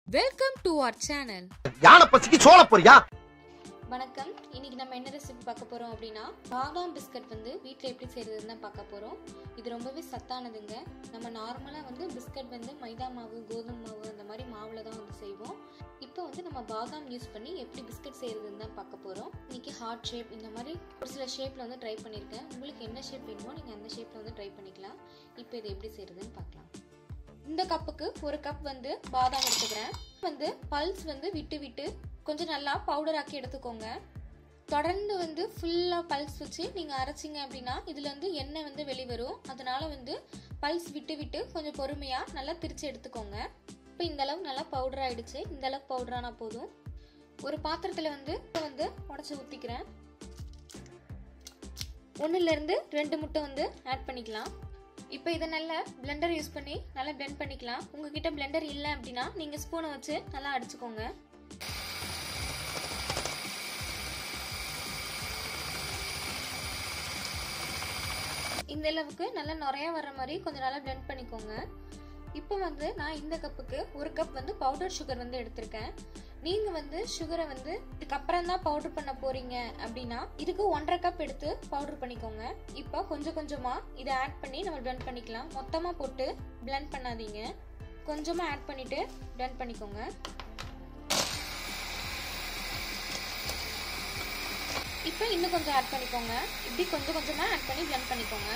welcome to our channel யானை பசிக்கு சோள போறியா வணக்கம் இன்னைக்கு நம்ம என்ன ரெசிபி பார்க்க போறோம் அப்படின்னா பாதாம் பிஸ்கட் வந்து வீட்டில் எப்படி செய்யறதுன்னு தான் பார்க்க போறோம் இது ரொம்பவே சத்தானதுங்க நம்ம நார்மலாக வந்து பிஸ்கட் வந்து மைதா மாவு கோதுமை மாவு அந்த மாதிரி மாவில் தான் வந்து செய்வோம் இப்போ வந்து நம்ம பாதாம் யூஸ் பண்ணி எப்படி பிஸ்கட் செய்யறதுன்னு தான் பார்க்க போறோம் இன்னைக்கு ஹார்ட் ஷேப் இந்த மாதிரி ஒரு சில ஷேப்ல வந்து ட்ரை பண்ணியிருக்கேன் உங்களுக்கு என்ன ஷேப் வேணுமோ நீங்கள் அந்த ஷேப்ல வந்து ட்ரை பண்ணிக்கலாம் இப்போ இது எப்படி செய்யறதுன்னு பார்க்கலாம் இந்த கப்புக்கு ஒரு கப் வந்து பாதாம் எடுத்துக்கிறேன் வந்து பல்ஸ் வந்து விட்டு விட்டு கொஞ்சம் நல்லா பவுடர் ஆக்கி எடுத்துக்கோங்க தொடர்ந்து வந்து ஃபுல்லாக பல்ஸ் வச்சு நீங்கள் அரைச்சிங்க அப்படின்னா இதில் வந்து எண்ணெய் வந்து வெளிவரும் அதனால வந்து பல்ஸ் விட்டு விட்டு கொஞ்சம் பொறுமையாக நல்லா திரிச்சு எடுத்துக்கோங்க இப்போ இந்த அளவு நல்லா பவுடர் ஆயிடுச்சு இந்த அளவு பவுடரானா போதும் ஒரு பாத்திரத்தில் வந்து இப்போ வந்து உடச்சி ஊற்றிக்கிறேன் ஒன்றுலேருந்து ரெண்டு முட்டை வந்து ஆட் பண்ணிக்கலாம் இப்போ இதை நல்லா பிளெண்டர் யூஸ் பண்ணி நல்லா பிளெண்ட் பண்ணிக்கலாம் உங்ககிட்ட பிளெண்டர் இல்லை அப்படின்னா நீங்கள் ஸ்பூனை வச்சு நல்லா அடிச்சுக்கோங்க இந்த அளவுக்கு நல்லா நிறைய வர்ற மாதிரி கொஞ்சம் நல்லா பிளெண்ட் பண்ணிக்கோங்க இப்போ வந்து நான் இந்த கப்புக்கு ஒரு கப் வந்து பவுடர் சுகர் வந்து எடுத்திருக்கேன் நீங்கள் வந்து சுகரை வந்து இதுக்கப்புறம் தான் பவுடர் பண்ண போறீங்க அப்படின்னா இதுக்கு ஒன்றரை கப் எடுத்து பவுடர் பண்ணிக்கோங்க இப்போ கொஞ்சம் கொஞ்சமாக இதை ஆட் பண்ணி நம்ம பிளெண்ட் பண்ணிக்கலாம் மொத்தமாக போட்டு பிளெண்ட் பண்ணாதீங்க கொஞ்சமாக ஆட் பண்ணிட்டு பிளெண்ட் பண்ணிக்கோங்க இப்போ இன்னும் கொஞ்சம் ஆட் பண்ணிக்கோங்க இப்படி கொஞ்சம் கொஞ்சமாக ஆட் பண்ணி பிளெண்ட் பண்ணிக்கோங்க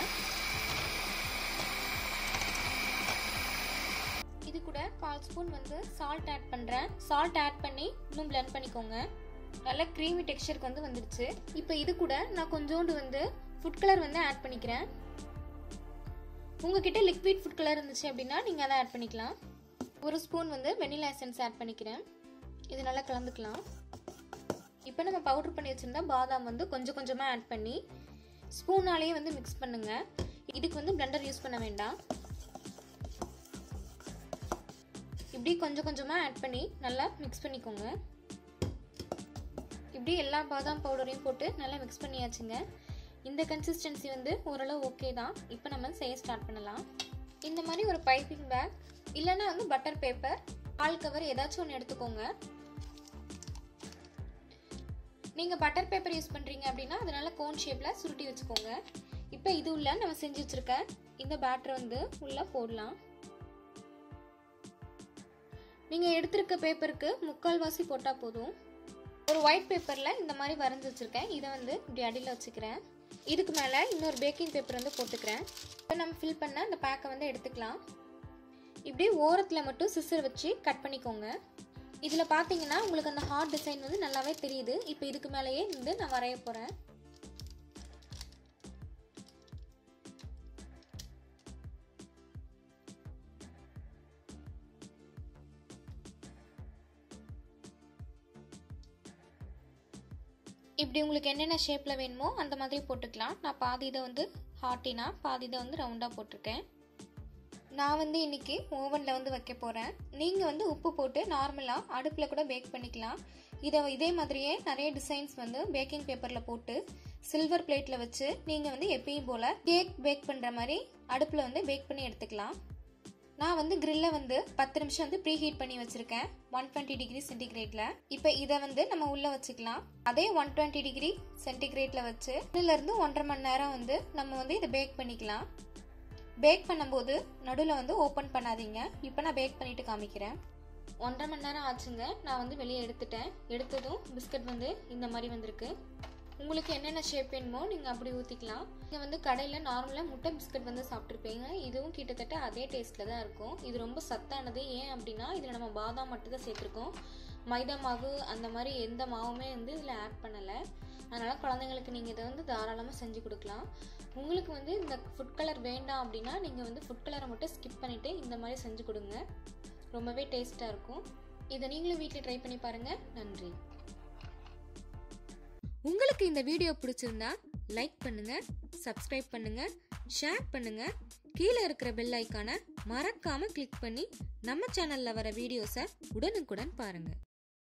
இது கூட கால் ஸ்பூன் வந்து சால்ட் ஆட் பண்ணுறேன் சால்ட் ஆட் பண்ணி இன்னும் பிளெண்ட் பண்ணிக்கோங்க நல்ல க்ரீமி டெக்ஸ்சருக்கு வந்து வந்துடுச்சு இப்போ இது கூட நான் கொஞ்சோண்டு வந்து ஃபுட் கலர் வந்து ஆட் பண்ணிக்கிறேன் உங்ககிட்ட லிக்விட் ஃபுட் கலர் இருந்துச்சு அப்படின்னா நீங்கள் அதை ஆட் பண்ணிக்கலாம் ஒரு ஸ்பூன் வந்து வெனிலா எசன்ஸ் ஆட் பண்ணிக்கிறேன் இது நல்லா கலந்துக்கலாம் இப்போ நம்ம பவுடர் பண்ணி வச்சுருந்தா பாதாம் வந்து கொஞ்சம் கொஞ்சமாக ஆட் பண்ணி ஸ்பூனாலேயே வந்து மிக்ஸ் பண்ணுங்க இதுக்கு வந்து பிளெண்டர் யூஸ் பண்ண வேண்டாம் இப்படி கொஞ்சம் கொஞ்சமாக ஆட் பண்ணி நல்லா மிக்ஸ் பண்ணிக்கோங்க இப்படி எல்லா பாதாம் பவுடரையும் போட்டு நல்லா மிக்ஸ் பண்ணியாச்சுங்க இந்த கன்சிஸ்டன்சி வந்து ஓரளவு ஓகே தான் இப்போ நம்ம செய்ய ஸ்டார்ட் பண்ணலாம் இந்த மாதிரி ஒரு பைப்பிங் பேக் இல்லைன்னா வந்து பட்டர் பேப்பர் ஆல் கவர் ஏதாச்சும் ஒன்று எடுத்துக்கோங்க நீங்கள் பட்டர் பேப்பர் யூஸ் பண்ணுறீங்க அப்படின்னா அதனால கோன் ஷேப்பில் சுருட்டி வச்சுக்கோங்க இப்போ இது உள்ள நம்ம செஞ்சு வச்சுருக்க இந்த பேட்டரை வந்து உள்ளே போடலாம் நீங்கள் எடுத்திருக்க பேப்பருக்கு முக்கால்வாசி போட்டால் போதும் ஒரு ஒயிட் பேப்பரில் இந்த மாதிரி வரைஞ்சி வச்சுருக்கேன் இதை வந்து இப்படி அடியில் வச்சுக்கிறேன் இதுக்கு மேலே இன்னொரு பேக்கிங் பேப்பர் வந்து போட்டுக்கிறேன் இப்போ நம்ம ஃபில் பண்ண அந்த பேக்கை வந்து எடுத்துக்கலாம் இப்படி ஓரத்தில் மட்டும் சிசர் வச்சு கட் பண்ணிக்கோங்க இதில் பார்த்தீங்கன்னா உங்களுக்கு அந்த ஹார்ட் டிசைன் வந்து நல்லாவே தெரியுது இப்போ இதுக்கு மேலேயே வந்து நான் வரைய போகிறேன் இப்படி உங்களுக்கு என்னென்ன ஷேப்பில் வேணுமோ அந்த மாதிரி போட்டுக்கலாம் நான் பாதி இதை வந்து ஹார்ட்டினா பாதி இதை வந்து ரவுண்டாக போட்டிருக்கேன் நான் வந்து இன்னைக்கு ஓவனில் வந்து வைக்க போகிறேன் நீங்கள் வந்து உப்பு போட்டு நார்மலாக அடுப்பில் கூட பேக் பண்ணிக்கலாம் இதை இதே மாதிரியே நிறைய டிசைன்ஸ் வந்து பேக்கிங் பேப்பரில் போட்டு சில்வர் பிளேட்டில் வச்சு நீங்கள் வந்து எப்பயும் போல் கேக் பேக் பண்ணுற மாதிரி அடுப்பில் வந்து பேக் பண்ணி எடுத்துக்கலாம் நான் வந்து கிரில்ல வந்து பத்து நிமிஷம் வந்து ப்ரீ ஹீட் பண்ணி வச்சிருக்கேன் ஒன் டுவெண்ட்டி டிகிரி சென்டிகிரேட்ல இப்போ இதை வந்து நம்ம உள்ள வச்சுக்கலாம் அதே ஒன் டுவெண்ட்டி டிகிரி சென்டிகிரேட்ல வச்சு இதுல இருந்து ஒன்றரை மணி நேரம் வந்து நம்ம வந்து இதை பேக் பண்ணிக்கலாம் பேக் பண்ணும்போது நடுவில் வந்து ஓப்பன் பண்ணாதீங்க இப்போ நான் பேக் பண்ணிட்டு காமிக்கிறேன் ஒன்றரை மணி நேரம் ஆச்சுங்க நான் வந்து வெளியே எடுத்துட்டேன் எடுத்ததும் பிஸ்கட் வந்து இந்த மாதிரி வந்திருக்கு உங்களுக்கு என்னென்ன ஷேப் வேணுமோ நீங்கள் அப்படி ஊற்றிக்கலாம் நீங்கள் வந்து கடையில் நார்மலாக முட்டை பிஸ்கட் வந்து சாப்பிட்ருப்பீங்க இதுவும் கிட்டத்தட்ட அதே டேஸ்ட்டில் தான் இருக்கும் இது ரொம்ப சத்தானது ஏன் அப்படின்னா இதில் நம்ம பாதாம் மட்டும் தான் சேர்த்துருக்கோம் மைதா மாவு அந்த மாதிரி எந்த மாவுமே வந்து இதில் ஆட் பண்ணலை அதனால் குழந்தைங்களுக்கு நீங்கள் இதை வந்து தாராளமாக செஞ்சு கொடுக்கலாம் உங்களுக்கு வந்து இந்த ஃபுட் கலர் வேண்டாம் அப்படின்னா நீங்கள் வந்து ஃபுட் கலரை மட்டும் ஸ்கிப் பண்ணிவிட்டு இந்த மாதிரி செஞ்சு கொடுங்க ரொம்பவே டேஸ்ட்டாக இருக்கும் இதை நீங்களும் வீட்டில் ட்ரை பண்ணி பாருங்கள் நன்றி உங்களுக்கு இந்த வீடியோ பிடிச்சிருந்தா லைக் பண்ணுங்க சப்ஸ்கிரைப் பண்ணுங்க ஷேர் பண்ணுங்க கீழே இருக்கிற பெல் ஐக்கானை மறக்காம கிளிக் பண்ணி நம்ம சேனல்ல வர வீடியோஸை உடனுக்குடன் பாருங்க